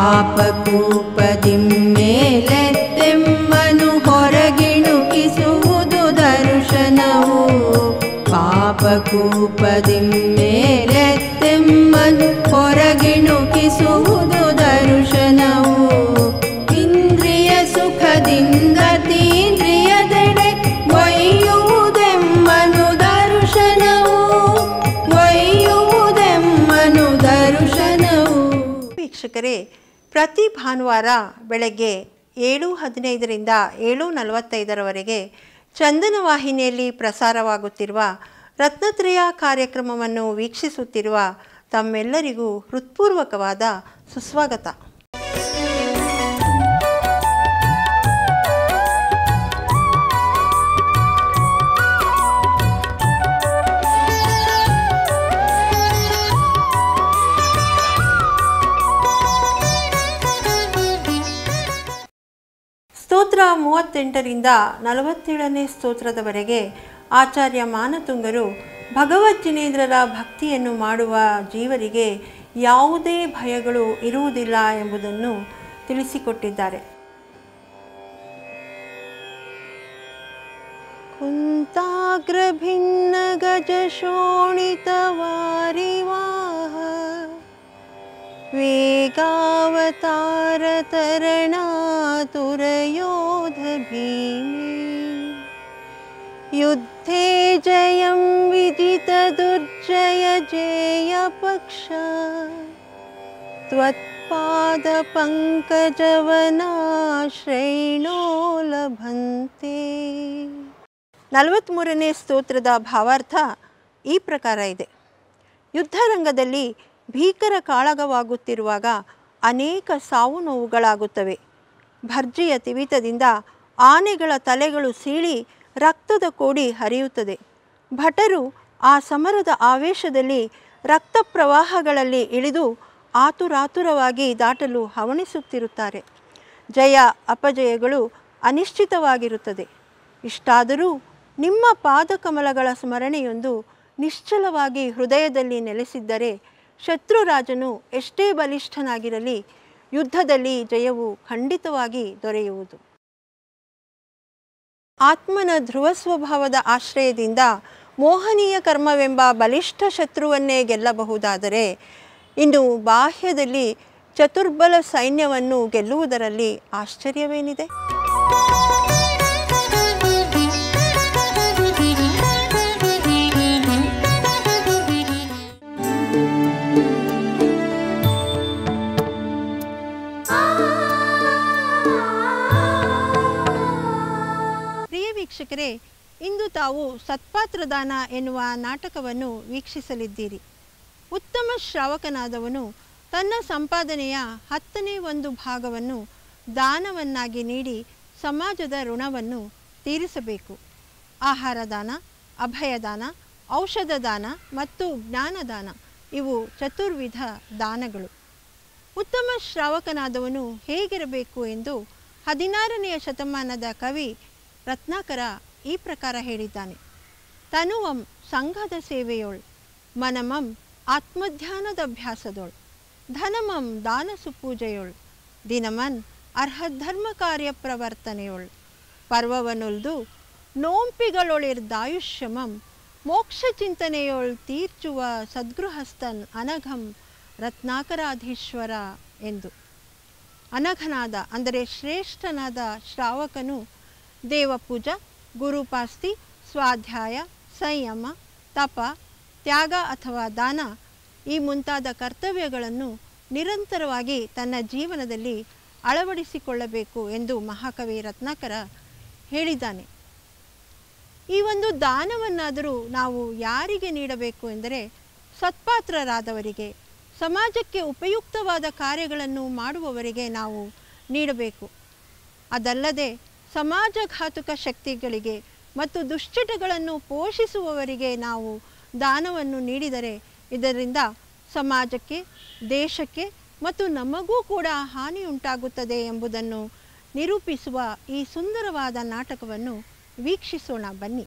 ಪಾಪಕೂಪದಿಮ್ಮೇಲೆತ್ತೆಮ್ಮನು ಹೊರಗಿಣುಕಿಸುವುದು ದರ್ಶನವು ಪಾಪಕೂಪದಿಮ್ಮೇಲೆತ್ತೆಮ್ಮನು ಹೊರಗಿಣುಕಿಸುವುದು ದರ್ಶನವು ಇಂದ್ರಿಯ ಸುಖದಿಂದ ತೀಂದ್ರಿಯದೆಡೆ ಒಯ್ಯುವುದೆಮ್ಮನು ದರ್ಶನವು ಒಯ್ಯುವುದೆಮ್ಮನು ದರ್ಶನವು ವೀಕ್ಷಕರೇ ಪ್ರತಿ ಭಾನುವಾರ ಬೆಳಗ್ಗೆ ಏಳು ಹದಿನೈದರಿಂದ ಏಳು ನಲವತ್ತೈದರವರೆಗೆ ಚಂದನ ವಾಹಿನಿಯಲ್ಲಿ ಪ್ರಸಾರವಾಗುತ್ತಿರುವ ರತ್ನತ್ರಯ ಕಾರ್ಯಕ್ರಮವನ್ನು ವೀಕ್ಷಿಸುತ್ತಿರುವ ತಮ್ಮೆಲ್ಲರಿಗೂ ಹೃತ್ಪೂರ್ವಕವಾದ ಸುಸ್ವಾಗತ ಸ್ತೋತ್ರ ಮೂವತ್ತೆಂಟರಿಂದ ನಲವತ್ತೇಳನೇ ಸ್ತೋತ್ರದವರೆಗೆ ಆಚಾರ್ಯ ಮಾನತುಂಗರು ಭಗವಜ್ಜಿನೇಂದ್ರರ ಭಕ್ತಿಯನ್ನು ಮಾಡುವ ಜೀವರಿಗೆ ಯಾವುದೇ ಭಯಗಳು ಇರುವುದಿಲ್ಲ ಎಂಬುದನ್ನು ತಿಳಿಸಿಕೊಟ್ಟಿದ್ದಾರೆ ಕುಂತಾಗ್ರಭಿನ್ನ ಗಜ ಶೋಣಿತವಾರಿವಾಹ वेगावतारतरणातुरयोध भीमे युद्धे जयं विदितदुर्जय जेयपक्ष त्वत्पादपङ्कजवनाश्रैणो ಲಭಂತೆ ನಲವತ್ತ್ಮೂರನೇ ಸ್ತೋತ್ರದ ಭಾವಾರ್ಥ ಈ ಪ್ರಕಾರ ಇದೆ ಯುದ್ಧರಂಗದಲ್ಲಿ ಭೀಕರ ಕಾಳಗವಾಗುತ್ತಿರುವಾಗ ಅನೇಕ ಸಾವು ನೋವುಗಳಾಗುತ್ತವೆ ಭರ್ಜಿಯ ತಿವಿತದಿಂದ ಆನೆಗಳ ತಲೆಗಳು ಸೀಳಿ ರಕ್ತದ ಕೋಡಿ ಹರಿಯುತ್ತದೆ ಭಟರು ಆ ಸಮರದ ಆವೇಶದಲ್ಲಿ ರಕ್ತ ಪ್ರವಾಹಗಳಲ್ಲಿ ಇಳಿದು ಆತುರಾತುರವಾಗಿ ದಾಟಲು ಹವಣಿಸುತ್ತಿರುತ್ತಾರೆ ಜಯ ಅಪಜಯಗಳು ಅನಿಶ್ಚಿತವಾಗಿರುತ್ತದೆ ಇಷ್ಟಾದರೂ ನಿಮ್ಮ ಪಾದಕಮಲಗಳ ಸ್ಮರಣೆಯೊಂದು ನಿಶ್ಚಲವಾಗಿ ಹೃದಯದಲ್ಲಿ ನೆಲೆಸಿದ್ದರೆ ಶತ್ರುರಾಜನು ಎಷ್ಟೇ ಬಲಿಷ್ಠನಾಗಿರಲಿ ಯುದ್ಧದಲ್ಲಿ ಜಯವು ಖಂಡಿತವಾಗಿ ದೊರೆಯುವುದು ಆತ್ಮನ ಧ್ರುವ ಸ್ವಭಾವದ ಆಶ್ರಯದಿಂದ ಮೋಹನೀಯ ಕರ್ಮವೆಂಬ ಬಲಿಷ್ಠ ಶತ್ರುವನ್ನೇ ಗೆಲ್ಲಬಹುದಾದರೆ ಇನ್ನು ಬಾಹ್ಯದಲ್ಲಿ ಚತುರ್ಬಲ ಸೈನ್ಯವನ್ನು ಗೆಲ್ಲುವುದರಲ್ಲಿ ಆಶ್ಚರ್ಯವೇನಿದೆ ಪ್ರಿಯ ವೀಕ್ಷಕರೇ ಇಂದು ತಾವು ಸತ್ಪಾತ್ರದಾನ ಎನ್ನುವ ನಾಟಕವನ್ನು ವೀಕ್ಷಿಸಲಿದ್ದೀರಿ ಉತ್ತಮ ಶ್ರಾವಕನಾದವನು ತನ್ನ ಸಂಪಾದನೆಯ ಹತ್ತನೇ ಒಂದು ಭಾಗವನ್ನು ದಾನವನ್ನಾಗಿ ನೀಡಿ ಸಮಾಜದ ಋಣವನ್ನು ತೀರಿಸಬೇಕು ಆಹಾರ ದಾನ ಅಭಯದಾನ ಔಷಧ ದಾನ ಮತ್ತು ಜ್ಞಾನದಾನ ಇವು ಚತುರ್ವಿಧ ದಾನಗಳು ಉತ್ತಮ ಶ್ರಾವಕನಾದವನು ಹೇಗಿರಬೇಕು ಎಂದು ಹದಿನಾರನೆಯ ಶತಮಾನದ ಕವಿ ರತ್ನಾಕರ ಈ ಪ್ರಕಾರ ಹೇಳಿದ್ದಾನೆ ತನುವಂ ಸಂಘದ ಸೇವೆಯೋಳ್ ಮನಮಂ ಆತ್ಮಧ್ಯಾನದ ಅಭ್ಯಾಸದೋಳ್ ಧನಮಂ ದಾನ ಸುಪೂಜೆಯೋಳ್ ದಿನಮನ್ ಅರ್ಹಧರ್ಮ ಕಾರ್ಯ ಪ್ರವರ್ತನೆಯೋಳ್ ಪರ್ವವನುಲ್ದು ನೋಂಪಿಗಳೊಳಿರ್ದಾಯುಷ್ಯಮಂ ಮೋಕ್ಷ ಚಿಂತನೆಯೋಳ್ ತೀರ್ಚುವ ಸದ್ಗೃಹಸ್ಥನ್ ಅನಘಂ ರತ್ನಾಕರಾಧೀಶ್ವರ ಎಂದು ಅನಘನಾದ ಅಂದರೆ ಶ್ರೇಷ್ಠನಾದ ಶ್ರಾವಕನು ದೇವಪೂಜ ಗುರುಪಾಸ್ತಿ ಸ್ವಾಧ್ಯಾಯ ಸಂಯಮ ತಪ ತ್ಯಾಗ ಅಥವಾ ದಾನ ಈ ಮುಂತಾದ ಕರ್ತವ್ಯಗಳನ್ನು ನಿರಂತರವಾಗಿ ತನ್ನ ಜೀವನದಲ್ಲಿ ಅಳವಡಿಸಿಕೊಳ್ಳಬೇಕು ಎಂದು ಮಹಾಕವಿ ರತ್ನಾಕರ ಹೇಳಿದ್ದಾನೆ ಈ ಒಂದು ದಾನವನ್ನಾದರೂ ನಾವು ಯಾರಿಗೆ ನೀಡಬೇಕು ಎಂದರೆ ಸತ್ಪಾತ್ರರಾದವರಿಗೆ ಸಮಾಜಕ್ಕೆ ಉಪಯುಕ್ತವಾದ ಕಾರ್ಯಗಳನ್ನು ಮಾಡುವವರಿಗೆ ನಾವು ನೀಡಬೇಕು ಅದಲ್ಲದೆ ಸಮಾಜಘಾತುಕ ಶಕ್ತಿಗಳಿಗೆ ಮತ್ತು ದುಶ್ಚಟಗಳನ್ನು ಪೋಷಿಸುವವರಿಗೆ ನಾವು ದಾನವನ್ನು ನೀಡಿದರೆ ಇದರಿಂದ ಸಮಾಜಕ್ಕೆ ದೇಶಕ್ಕೆ ಮತ್ತು ನಮಗೂ ಕೂಡ ಹಾನಿ ಉಂಟಾಗುತ್ತದೆ ಎಂಬುದನ್ನು ನಿರೂಪಿಸುವ ಈ ಸುಂದರವಾದ ನಾಟಕವನ್ನು ವೀಕ್ಷಿಸೋಣ ಬನ್ನಿ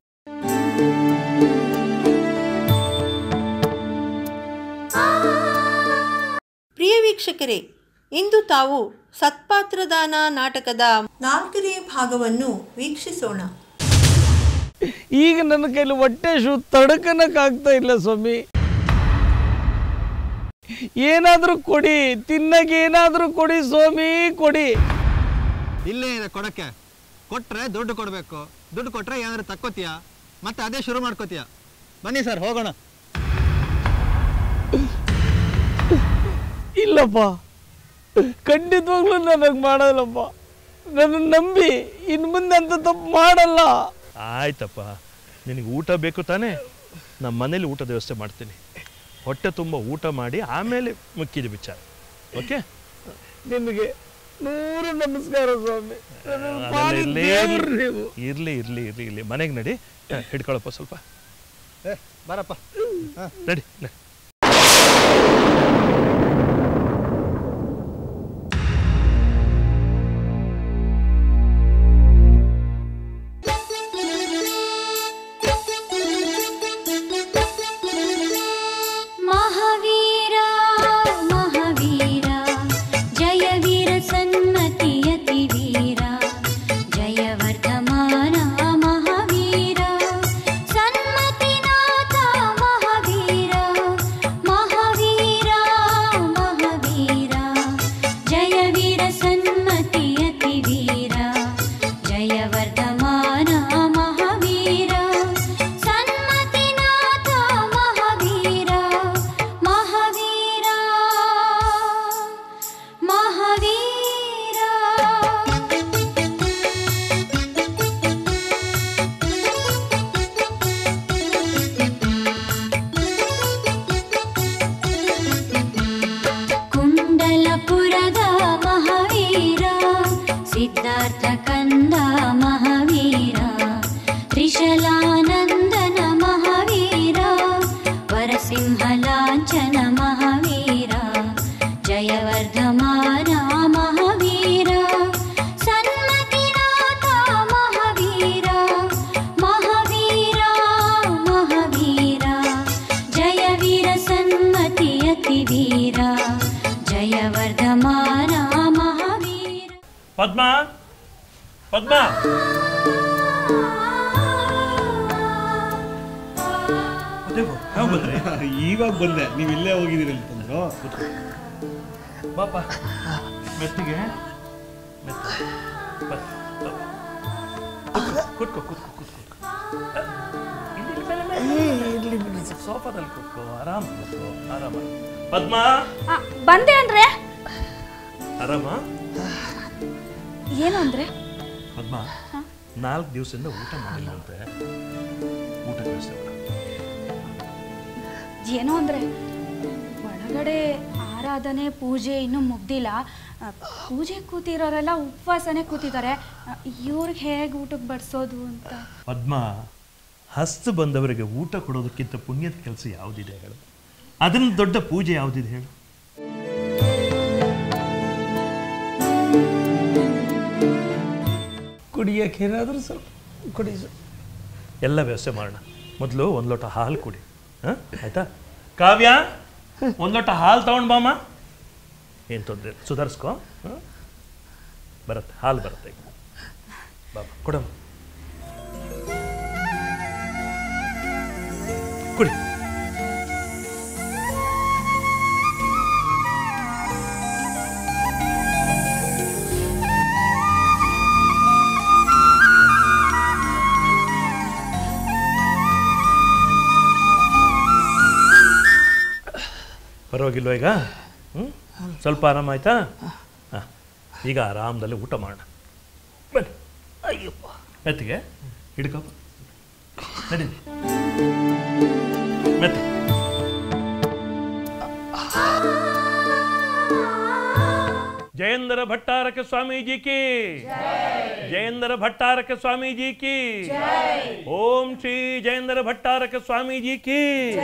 ಪ್ರಿಯ ವೀಕ್ಷಕರೇ ಇಂದು ತಾವು ಸತ್ಪಾತ್ರದಾನ ನಾಟಕದ ನಾಲ್ಕನೇ ಭಾಗವನ್ನು ವೀಕ್ಷಿಸೋಣ ಈಗ ನನ್ನ ಕೈಲಿ ಹೊಟ್ಟೆ ಶೂ ತಡ್ಕನಕ್ಕಾಗ್ತಾ ಇಲ್ಲ ಸ್ವಾಮಿ ಏನಾದರೂ ಕೊಡಿ ತಿನ್ನಕ್ಕೆ ಏನಾದರೂ ಕೊಡಿ ಸ್ವಾಮಿ ಕೊಡಿ ಇಲ್ಲೇ ಇದೆ ಕೊಡಕ್ಕೆ ಕೊಟ್ರೆ ದುಡ್ಡು ಕೊಡಬೇಕು ದುಡ್ಡು ಕೊಟ್ರೆ ಏನಾದ್ರು ತಕ್ಕೋತೀಯ ಮತ್ತೆ ಅದೇ ಶುರು ಮಾಡ್ಕೋತೀಯ ಬನ್ನಿ ಸರ್ ಹೋಗೋಣ ಇಲ್ಲಪ್ಪ ಖಂಡಿತವಾಗ್ಲೂ ನನಗೆ ಮಾಡಲ್ಲಪ್ಪ ನನ್ನ ನಂಬಿ ಇನ್ನು ಮುಂದೆ ಅಂತ ತಪ್ಪು ಮಾಡಲ್ಲ ಆಯ್ತಪ್ಪ ನಿನಗೆ ಊಟ ಬೇಕು ತಾನೇ ನಮ್ಮ ಮನೇಲಿ ಊಟದ ವ್ಯವಸ್ಥೆ ಮಾಡ್ತೀನಿ ಹೊಟ್ಟೆ ತುಂಬ ಊಟ ಮಾಡಿ ಆಮೇಲೆ ಮುಕ್ಕಿದ ವಿಚಾರ ಓಕೆ ನಿಮಗೆ ನೂರು ನಮಸ್ಕಾರ ಸ್ವಾಮಿ ಇರ್ಲಿ ಇರ್ಲಿ ಇರ್ಲಿ ಇರ್ಲಿ ಮನೆಗೆ ನಡಿ ಹ, ಹಿಡ್ಕೊಳಪ್ಪ ಸ್ವಲ್ಪ ಏ ಬರಪ್ಪ ನಡಿ ನಡಿ महावीर महावीर जय वीर सन्मतियति वीर जय वर्धमान महावीर सन्मतिनाथ महावीर महावीर महावीर जय वीर सन्मतियति वीर जय वर्धमान महावीर सन्मतिनाथ महावीर महावीर कुण्डलपुರದ महावीर सिद्धार्थकन्द महावीर त्रिशलानन्दन महावीर वरसिंहलाञ्छन महावीर जयवर्धमान महावीर सन्मतिनाथ महावीर महावीर महावीर जय वीर सन्मतियति वीर जय वर्धमान महावीर ಪದ್ಮ ಪದ್ಮ ಇವಾಗ ಬಂದೆ ನೀವು ಇಲ್ಲೇ ಹೋಗಿದ್ದೀರಿ ಅಂತಂದ್ರು ಬಾಪ ಮೆತ್ತಿಗೆ ಮೆತ್ತ ಬಾ, ಬಾ. ಕೂತ್ಕೋ ಕೂತ್ಕೋ ಕೂತ್ಕೋ ಇಲ್ಲಿ ಇಲ್ಲಿ ಮೇಲೆ ಮೇಲೆ. ಇರ್ಲಿ ಬಿಡಿ ಸೋಫಾದಲ್ಲಿ ಕೂತ್ಕೋ ಆರಾಮ್ ಕೂತ್ಕೋ ಆರಾಮ ಪದ್ಮ ಬಂದೆ ಅಂದ್ರೆ ಆರಾಮ ಏನು ಅಂದ್ರೆ ಪದ್ಮ ನಾಲ್ಕು ದಿವಸದಿಂದ ಊಟ ಮಾಡಿಲ್ಲಂತೆ ಊಟ ವ್ಯವಸ್ಥೆ ಮಾಡು. ಏನೋ ಅಂದರೆ ಒಳಗಡೆ ಆರಾಧನೆ ಪೂಜೆ ಇನ್ನೂ ಮುಗ್ದಿಲ್ಲ ಆ, ಪೂಜೆ ಕೂತಿರೋರೆಲ್ಲ ಉಪವಾಸನೇ ಕೂತಿದ್ದಾರೆ ಇವ್ರಿಗೆ ಹೇಗೆ ಊಟಕ್ಕೆ ಬಡಿಸೋದು ಅಂತ ಪದ್ಮ ಹಸ್ತು ಬಂದವರಿಗೆ ಊಟ ಕೊಡೋದಕ್ಕಿಂತ ಪುಣ್ಯದ ಕೆಲಸ ಯಾವುದಿದೆ ಹೇಳು ಅದನ್ನ ದೊಡ್ಡ ಪೂಜೆ ಯಾವುದಿದೆ ಹೇಳು ಕುಡಿಯಕ್ಕೆ ಏನಾದರೂ ಸ್ವಲ್ಪ ಕುಡಿ ಎಲ್ಲ ವ್ಯವಸ್ಥೆ ಮಾಡೋಣ ಮೊದಲು ಒಂದು ಲೋಟ ಹಾಲು ಕುಡಿ ಹಾಂ ಆಯ್ತಾ ಕಾವ್ಯ ಒಂದು ಲೋಟ ಹಾಲು ತಗೊಂಡು ಬಾಮ ಏನು ತೊಂದರೆ ಸುಧಾರಿಸ್ಕೊ ಹಾಂ ಬರುತ್ತೆ ಹಾಲು ಬರುತ್ತೆ ಈಗ ಬಾಬಾ ಕೊಡಮ್ಮ ಕುಡಿ ಪರವಾಗಿಲ್ವ ಈಗ ಹ್ಞೂ ಸ್ವಲ್ಪ ಆರಾಮಾಯ್ತಾ ಹಾಂ ಈಗ ಆರಾಮದಲ್ಲಿ ಊಟ ಮಾಡೋಣ ಬನ್ನಿ ಅಯ್ಯಪ್ಪ ಮೆತ್ತಿಗೆ ಹಿಡ್ಕಪ್ಪ ನಡಿ ಮೆತ್ತೆ ಜಯೇಂದ್ರ ಭಟ್ಟಾರಕ ಸ್ವಾಮೀಜಿ ಕಿ ಜಯೇಂದ್ರ ಭಟ್ಟಾರಕ ಸ್ವಾಮೀಜಿ ಕಿ ಓಂ ಶ್ರೀ ಜಯೇಂದ್ರ ಭಟ್ಟಾರಕ ಸ್ವಾಮೀಜಿ ಕಿ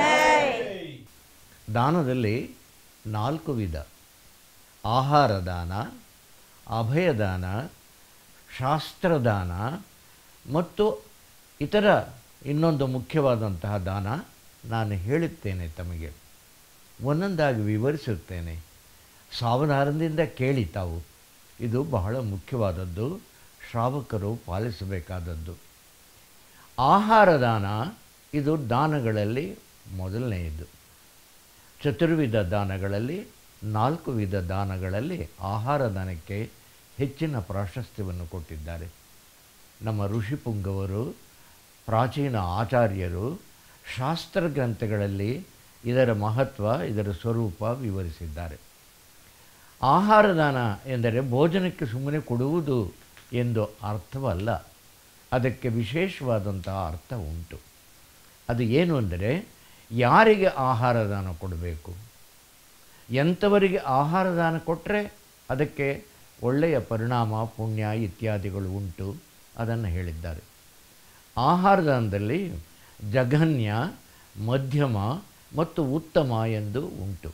ದಾನದಲ್ಲಿ ನಾಲ್ಕು ವಿಧ ಆಹಾರ ದಾನ ಅಭಯದಾನ ಶಾಸ್ತ್ರದಾನ ಮತ್ತು ಇತರ ಇನ್ನೊಂದು ಮುಖ್ಯವಾದಂತಹ ದಾನ ನಾನು ಹೇಳುತ್ತೇನೆ ತಮಗೆ ಒಂದೊಂದಾಗಿ ವಿವರಿಸುತ್ತೇನೆ ಸಾವಧಾನದಿಂದ ಕೇಳಿ ತಾವು ಇದು ಬಹಳ ಮುಖ್ಯವಾದದ್ದು ಶ್ರಾವಕರು ಪಾಲಿಸಬೇಕಾದದ್ದು ಆಹಾರ ದಾನ ಇದು ದಾನಗಳಲ್ಲಿ ಮೊದಲನೆಯದು ಚತುರ್ವಿಧ ದಾನಗಳಲ್ಲಿ ನಾಲ್ಕು ವಿಧ ದಾನಗಳಲ್ಲಿ ಆಹಾರ ದಾನಕ್ಕೆ ಹೆಚ್ಚಿನ ಪ್ರಾಶಸ್ತ್ಯವನ್ನು ಕೊಟ್ಟಿದ್ದಾರೆ ನಮ್ಮ ಋಷಿಪುಂಗವರು ಪ್ರಾಚೀನ ಆಚಾರ್ಯರು ಶಾಸ್ತ್ರ ಗ್ರಂಥಗಳಲ್ಲಿ ಇದರ ಮಹತ್ವ ಇದರ ಸ್ವರೂಪ ವಿವರಿಸಿದ್ದಾರೆ ಆಹಾರ ದಾನ ಎಂದರೆ ಭೋಜನಕ್ಕೆ ಸುಮ್ಮನೆ ಕೊಡುವುದು ಎಂದು ಅರ್ಥವಲ್ಲ ಅದಕ್ಕೆ ವಿಶೇಷವಾದಂತಹ ಅರ್ಥ ಉಂಟು ಅದು ಏನು ಅಂದರೆ ಯಾರಿಗೆ ಆಹಾರ ದಾನ ಕೊಡಬೇಕು ಎಂಥವರಿಗೆ ಆಹಾರ ದಾನ ಕೊಟ್ಟರೆ ಅದಕ್ಕೆ ಒಳ್ಳೆಯ ಪರಿಣಾಮ ಪುಣ್ಯ ಇತ್ಯಾದಿಗಳು ಉಂಟು ಅದನ್ನು ಹೇಳಿದ್ದಾರೆ ಆಹಾರ ದಾನದಲ್ಲಿ ಜಘನ್ಯ ಮಧ್ಯಮ ಮತ್ತು ಉತ್ತಮ ಎಂದು ಉಂಟು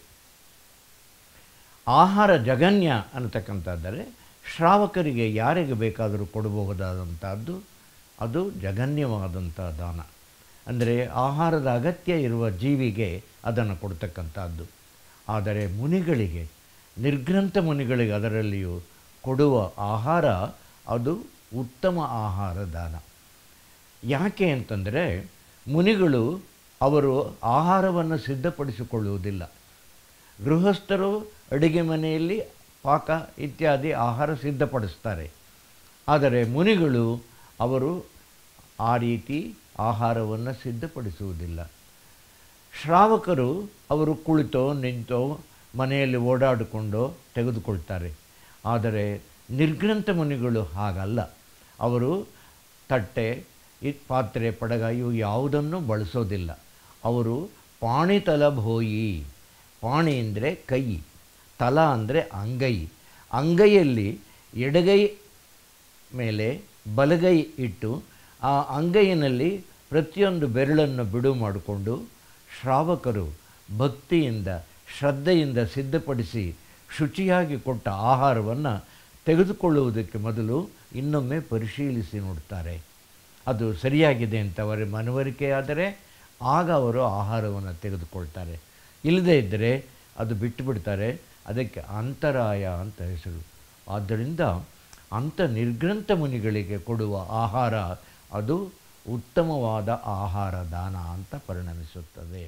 ಆಹಾರ ಜಗನ್ಯ ಅನ್ನತಕ್ಕಂಥದ್ದರೆ ಶ್ರಾವಕರಿಗೆ ಯಾರಿಗೆ ಬೇಕಾದರೂ ಕೊಡಬಹುದಾದಂಥದ್ದು ಅದು ಜಗನ್ಯವಾದಂಥ ದಾನ ಅಂದರೆ ಆಹಾರದ ಅಗತ್ಯ ಇರುವ ಜೀವಿಗೆ ಅದನ್ನು ಕೊಡ್ತಕ್ಕಂಥದ್ದು ಆದರೆ ಮುನಿಗಳಿಗೆ ನಿರ್ಗ್ರಂಥ ಮುನಿಗಳಿಗೆ ಅದರಲ್ಲಿಯೂ ಕೊಡುವ ಆಹಾರ ಅದು ಉತ್ತಮ ಆಹಾರ ದಾನ ಯಾಕೆ ಅಂತಂದರೆ ಮುನಿಗಳು ಅವರು ಆಹಾರವನ್ನು ಸಿದ್ಧಪಡಿಸಿಕೊಳ್ಳುವುದಿಲ್ಲ ಗೃಹಸ್ಥರು ಅಡುಗೆ ಮನೆಯಲ್ಲಿ ಪಾಕ ಇತ್ಯಾದಿ ಆಹಾರ ಸಿದ್ಧಪಡಿಸ್ತಾರೆ ಆದರೆ ಮುನಿಗಳು ಅವರು ಆ ರೀತಿ ಆಹಾರವನ್ನು ಸಿದ್ಧಪಡಿಸುವುದಿಲ್ಲ ಶ್ರಾವಕರು ಅವರು ಕುಳಿತೋ ನಿಂತೋ ಮನೆಯಲ್ಲಿ ಓಡಾಡಿಕೊಂಡೋ ತೆಗೆದುಕೊಳ್ತಾರೆ ಆದರೆ ನಿರ್ಗ್ರಂಥ ಮುನಿಗಳು ಹಾಗಲ್ಲ ಅವರು ತಟ್ಟೆ ಈ ಪಾತ್ರೆ ಪಡಗ ಇವು ಯಾವುದನ್ನು ಬಳಸೋದಿಲ್ಲ ಅವರು ಪಾಣಿತಲ ಭೋಯಿ ಪಾಣಿ ಅಂದರೆ ಕೈ ತಲ ಅಂದರೆ ಅಂಗೈ ಅಂಗೈಯಲ್ಲಿ ಎಡಗೈ ಮೇಲೆ ಬಲಗೈ ಇಟ್ಟು ಆ ಅಂಗೈನಲ್ಲಿ ಪ್ರತಿಯೊಂದು ಬೆರಳನ್ನು ಬಿಡು ಮಾಡಿಕೊಂಡು ಶ್ರಾವಕರು ಭಕ್ತಿಯಿಂದ ಶ್ರದ್ಧೆಯಿಂದ ಸಿದ್ಧಪಡಿಸಿ ಶುಚಿಯಾಗಿ ಕೊಟ್ಟ ಆಹಾರವನ್ನು ತೆಗೆದುಕೊಳ್ಳುವುದಕ್ಕೆ ಮೊದಲು ಇನ್ನೊಮ್ಮೆ ಪರಿಶೀಲಿಸಿ ನೋಡ್ತಾರೆ ಅದು ಸರಿಯಾಗಿದೆ ಅಂತ ಅವರ ಮನವರಿಕೆ ಆದರೆ ಆಗ ಅವರು ಆಹಾರವನ್ನು ತೆಗೆದುಕೊಳ್ತಾರೆ ಇಲ್ಲದೇ ಇದ್ದರೆ ಅದು ಬಿಟ್ಟು ಬಿಡ್ತಾರೆ ಅದಕ್ಕೆ ಅಂತರಾಯ ಅಂತ ಹೆಸರು ಆದ್ದರಿಂದ ಅಂಥ ನಿರ್ಗ್ರಂಥ ಮುನಿಗಳಿಗೆ ಕೊಡುವ ಆಹಾರ ಅದು ಉತ್ತಮವಾದ ಆಹಾರ ದಾನ ಅಂತ ಪರಿಣಮಿಸುತ್ತದೆ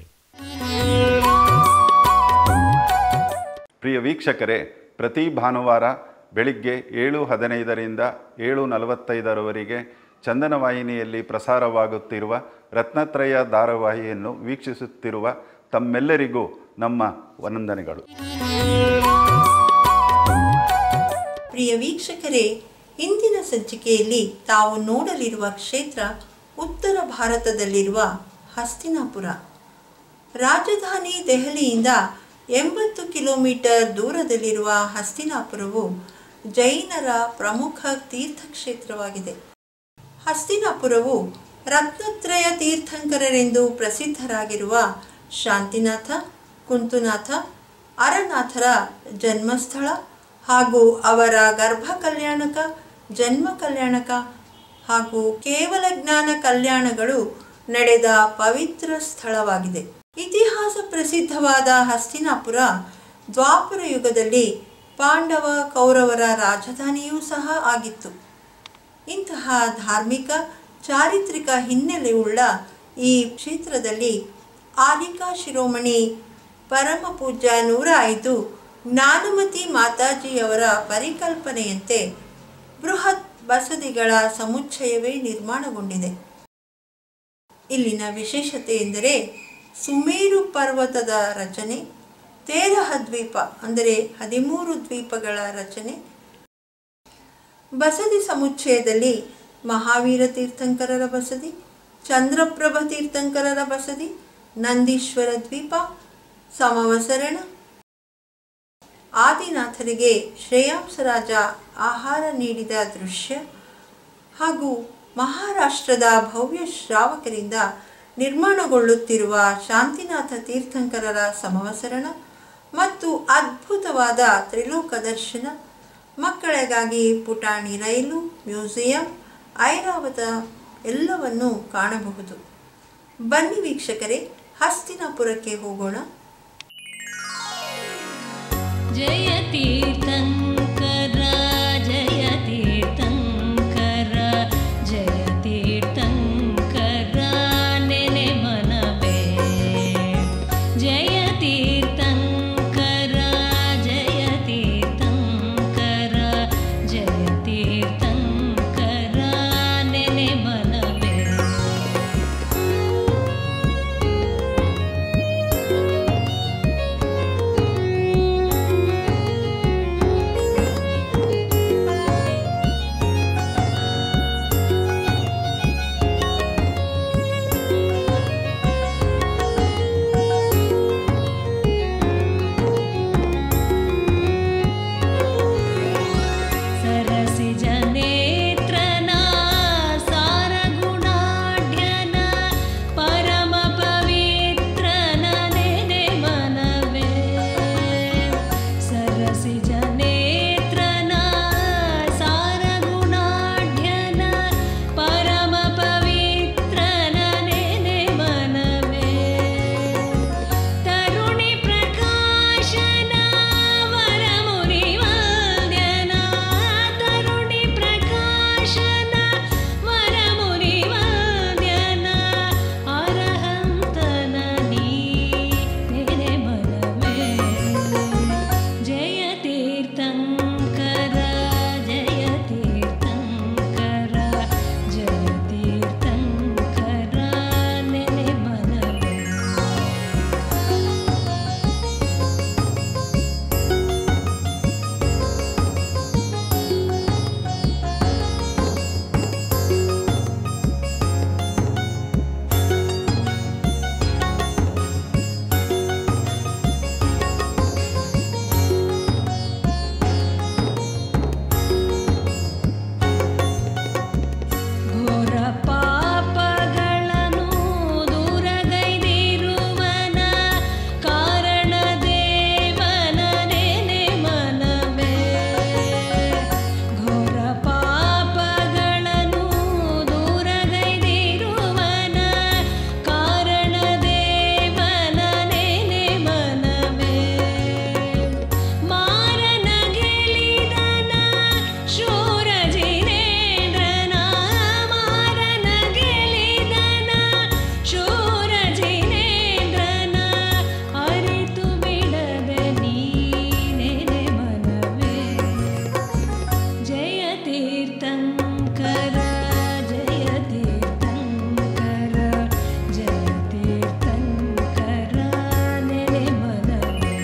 ಪ್ರಿಯ ವೀಕ್ಷಕರೇ ಪ್ರತಿ ಭಾನುವಾರ ಬೆಳಿಗ್ಗೆ ಏಳು ಹದಿನೈದರಿಂದ ಏಳು ನಲವತ್ತೈದರವರೆಗೆ ಚಂದನ ವಾಹಿನಿಯಲ್ಲಿ ಪ್ರಸಾರವಾಗುತ್ತಿರುವ ರತ್ನತ್ರಯ ಧಾರಾವಾಹಿಯನ್ನು ವೀಕ್ಷಿಸುತ್ತಿರುವ ತಮ್ಮೆಲ್ಲರಿಗೂ ನಮ್ಮ ವಂದನೆಗಳು ಪ್ರಿಯ ವೀಕ್ಷಕರೇ ಇಂದಿನ ಸಂಚಿಕೆಯಲ್ಲಿ ತಾವು ನೋಡಲಿರುವ ಕ್ಷೇತ್ರ ಉತ್ತರ ಭಾರತದಲ್ಲಿರುವ ಹಸ್ತಿನಾಪುರ ರಾಜಧಾನಿ ದೆಹಲಿಯಿಂದ ಎಂಬತ್ತು ಕಿಲೋಮೀಟರ್ ದೂರದಲ್ಲಿರುವ ಹಸ್ತಿನಾಪುರವು ಜೈನರ ಪ್ರಮುಖ ತೀರ್ಥಕ್ಷೇತ್ರವಾಗಿದೆ ಹಸ್ತಿನಾಪುರವು ರತ್ನತ್ರಯ ತೀರ್ಥಂಕರರೆಂದು ಪ್ರಸಿದ್ಧರಾಗಿರುವ ಶಾಂತಿನಾಥ ಕುಂತುನಾಥ ಅರನಾಥರ ಜನ್ಮಸ್ಥಳ ಹಾಗೂ ಅವರ ಗರ್ಭ ಕಲ್ಯಾಣಕ ಜನ್ಮ ಕಲ್ಯಾಣಕ ಹಾಗೂ ಕೇವಲ ಜ್ಞಾನ ಕಲ್ಯಾಣಗಳು ನಡೆದ ಪವಿತ್ರ ಸ್ಥಳವಾಗಿದೆ ಇತಿಹಾಸ ಪ್ರಸಿದ್ಧವಾದ ಹಸ್ತಿನಾಪುರ ದ್ವಾಪರ ಯುಗದಲ್ಲಿ ಪಾಂಡವ ಕೌರವರ ರಾಜಧಾನಿಯೂ ಸಹ ಆಗಿತ್ತು ಇಂತಹ ಧಾರ್ಮಿಕ ಚಾರಿತ್ರಿಕ ಹಿನ್ನೆಲೆಯುಳ್ಳ ಈ ಕ್ಷೇತ್ರದಲ್ಲಿ ಆಲಿಕಾ ಶಿರೋಮಣಿ ಪರಮ ಪೂಜ್ಯ ನೂರ ಐದು ಜ್ಞಾನಮತಿ ಮಾತಾಜಿಯವರ ಪರಿಕಲ್ಪನೆಯಂತೆ ಬೃಹತ್ ಬಸದಿಗಳ ಸಮುಚ್ಚಯವೇ ನಿರ್ಮಾಣಗೊಂಡಿದೆ ಇಲ್ಲಿನ ವಿಶೇಷತೆ ಎಂದರೆ ಸುಮೇರು ಪರ್ವತದ ರಚನೆ ತೇರಹ ದ್ವೀಪ ಅಂದರೆ ಹದಿಮೂರು ದ್ವೀಪಗಳ ರಚನೆ ಬಸದಿ ಸಮುಚ್ಚಯದಲ್ಲಿ ಮಹಾವೀರ ತೀರ್ಥಂಕರರ ಬಸದಿ ಚಂದ್ರಪ್ರಭ ತೀರ್ಥಂಕರರ ಬಸದಿ ನಂದೀಶ್ವರ ದ್ವೀಪ ಸಮವಸರಣ ಆದಿನಾಥರಿಗೆ ಶ್ರೇಯಾಂಸರಾಜ ಆಹಾರ ನೀಡಿದ ದೃಶ್ಯ ಹಾಗೂ ಮಹಾರಾಷ್ಟ್ರದ ಭವ್ಯ ಶ್ರಾವಕರಿಂದ ನಿರ್ಮಾಣಗೊಳ್ಳುತ್ತಿರುವ ಶಾಂತಿನಾಥ ತೀರ್ಥಂಕರರ ಸಮವಸರಣ ಮತ್ತು ಅದ್ಭುತವಾದ ತ್ರಿಲೋಕ ದರ್ಶನ ಮಕ್ಕಳಿಗಾಗಿ ಪುಟಾಣಿ ರೈಲು ಮ್ಯೂಸಿಯಂ ಐರಾವತ ಎಲ್ಲವನ್ನೂ ಕಾಣಬಹುದು ಬನ್ನಿ ವೀಕ್ಷಕರೇ ಹಸ್ತಿನಾಪುರಕ್ಕೆ ಹೋಗೋಣ ಜಯ ತೀರ್ಥಂಕರ ಜಯ ತೀರ್ಥಂಕರ ಜಯ ತೀರ್ಥಂಕರ ನೆನೆ ಮನವೇ ಜಯ ತೀರ್ಥಂಕರ ಜಯ ತೀರ್ಥಂಕರ ಜಯ ತೀರ್ಥಂಕರ ನೆನೆ ಮನವೇ सरसिजनेत्रना सारगुणाढ्यन परमपवित्रन नेने मनवे सरसिजनेत्रना सारगुणाढ्यन परमपवित्रन नेने मनवे तरुणि प्रकाशन वरमुनिवन्द्यना तरुणि प्रकाशन वरमुनिवन्द्यना अरहन्तन नीने मनवे जय तीर्थङ्कर जय तीर्थङ्कर जय तीर्थङ्कर नेने मनवे ಘೋರ ಪಾಪಗಳನ್ನು ದೂರಗೈದಿರುವನ ಕಾರಣ ದೇವನ ನೆನೆ ಮನವೇ ಘೋರ ಪಾಪಗಳನ್ನು ದೂರಗೈದಿರುವನ ಕಾರಣ ದೇವನ ನೆನೆ ಮನವೇ ಮಾರನ ಗೆಲಿದನ ಶೂರ ಜಿನೇಂದ್ರನ ಮಾರನ ಗೆಲಿದನ ಶೂರ ಜಿನೇಂದ್ರನ ಅರಿತು ಬಿಡದೆ ನೀನೆನೆ ಮನವೇ ಜಯ ತೀರ್ಥಂಕರ ಜಯ ತೀರ್ಥಂಕರ ಜಯ ತೀರ್ಥಂಕರ ನೆನೆ ಮನವೇ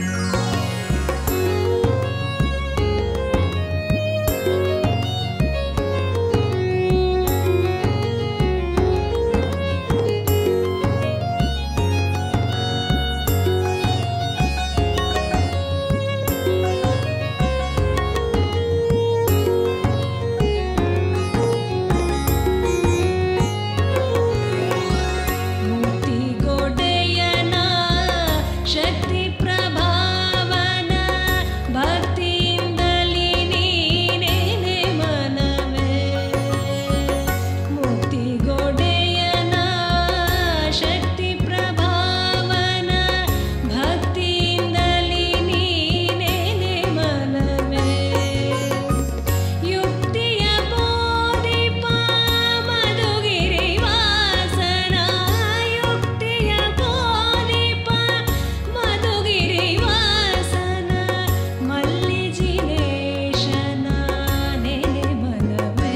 ಮುಕ್ತಿಗೊಡೆಯನ ಶಕ್ತಿ ಪ್ರಭಾವನ ಭಕ್ತಿಯಿಂದಲಿ ನೀನೇನೆ ಮನವೇ ಮುಕ್ತಿಗೊಡೆಯನ ಶಕ್ತಿ ಪ್ರಭಾವನ ಭಕ್ತಿಯಿಂದಲಿ ನೀನೇನೆ ಮನವೇ ಯುಕ್ತಿಯ ಬೋಧಿಪ ಮಧುಗಿರಿ ವಾಸನ ಯುಕ್ತಿಯ ಬೋಧಿಪ ಮಧುಗಿರಿ ವಾಸನ ಮಲ್ಲಿಜಿನೇಶನ ನೆನೆ ಮನವೇ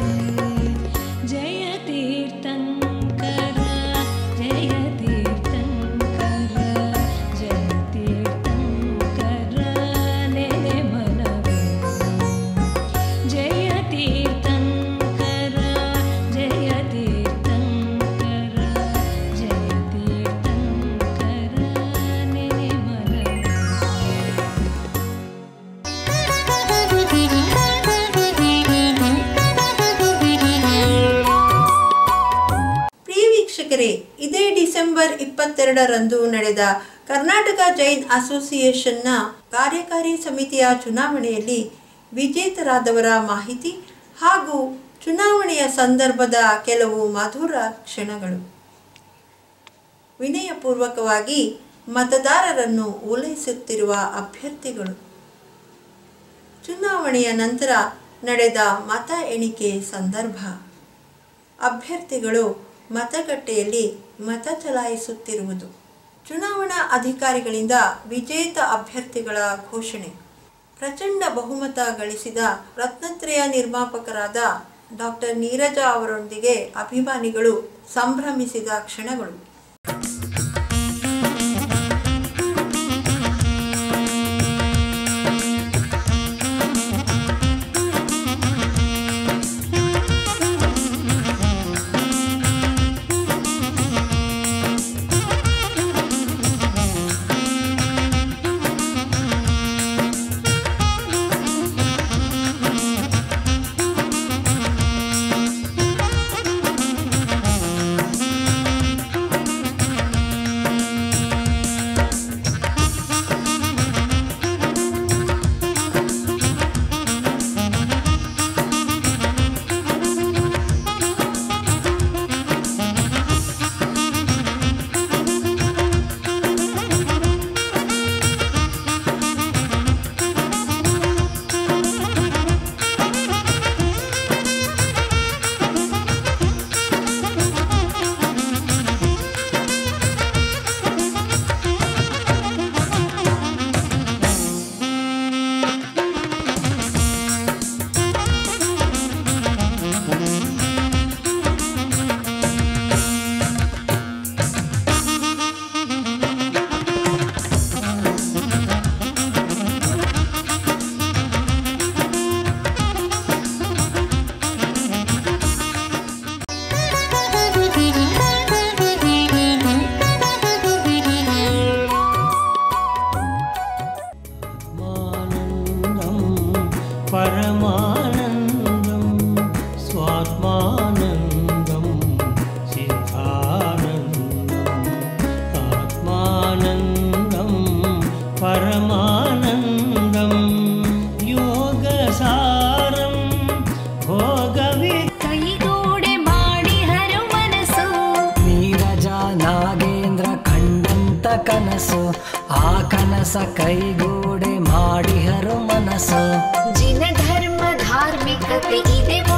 ಜಯ ತೀರ್ಥಂಕರ ಜಯ ತೀರ್ಥಂಕರ ಜಯ ತೀರ್ಥಂಕರ ನೆನೆ ಮನವೇ ಜಯ ತೀರ್ಥಂಕರ ಜಯ ತೀರ್ಥಂಕರ ಜಯ ತೀರ್ಥಂಕರ ನೆನೆ ಮನವೇ ಪ್ರಿಯ ವೀಕ್ಷಕರೇ ಇದೇ ಡಿಸೆಂಬರ್ ಇಪ್ಪತ್ತೆರಡರಂದು ನಡೆದ ಕರ್ನಾಟಕ ಜೈನ್ ಅಸೋಸಿಯೇಷನ್ನ ಕಾರ್ಯಕಾರಿ ಸಮಿತಿಯ ಚುನಾವಣೆಯಲ್ಲಿ ವಿಜೇತರಾದವರ ಮಾಹಿತಿ ಹಾಗೂ ಚುನಾವಣೆಯ ಸಂದರ್ಭದ ಕೆಲವು ಮಧುರ ಕ್ಷಣಗಳು ವಿನಯಪೂರ್ವಕವಾಗಿ ಮತದಾರರನ್ನು ಓಲೈಸುತ್ತಿರುವ ಅಭ್ಯರ್ಥಿಗಳು ಚುನಾವಣೆಯ ನಂತರ ನಡೆದ ಮತ ಎಣಿಕೆ ಸಂದರ್ಭ ಅಭ್ಯರ್ಥಿಗಳು ಮತಗಟ್ಟೆಯಲ್ಲಿ ಮತ ಚಲಾಯಿಸುತ್ತಿರುವುದು ಚುನಾವಣಾ ಅಧಿಕಾರಿಗಳಿಂದ ವಿಜೇತ ಅಭ್ಯರ್ಥಿಗಳ ಘೋಷಣೆ ಪ್ರಚಂಡ ಬಹುಮತ ಗಳಿಸಿದ ರತ್ನತ್ರಯ ನಿರ್ಮಾಪಕರಾದ ಡಾಕ್ಟರ್ ನೀರಜ ಅವರೊಂದಿಗೆ ಅಭಿಮಾನಿಗಳು ಸಂಭ್ರಮಿಸಿದ ಕ್ಷಣಗಳು परमानन्दं स्वात्मानन्दं सिद्धानन्दम् आत्मानन्दं परमानन्दं योगसारं भोगवि ಕೈಗೂಡೆ ಮಾಡಿ ಹರು ಮನಸ್ಸು ನೀರಜ ನಾಗೇಂದ್ರ ಕಂಡಂತ ಕನಸು ಆ ಕನಸ ಕೈಗೂಡೆ ಮಾಡಿಹರು ಮನಸ್ಸು ಜಿನ ಧರ್ಮ ಧಾರ್ಮಿಕತೆ ಇದೆ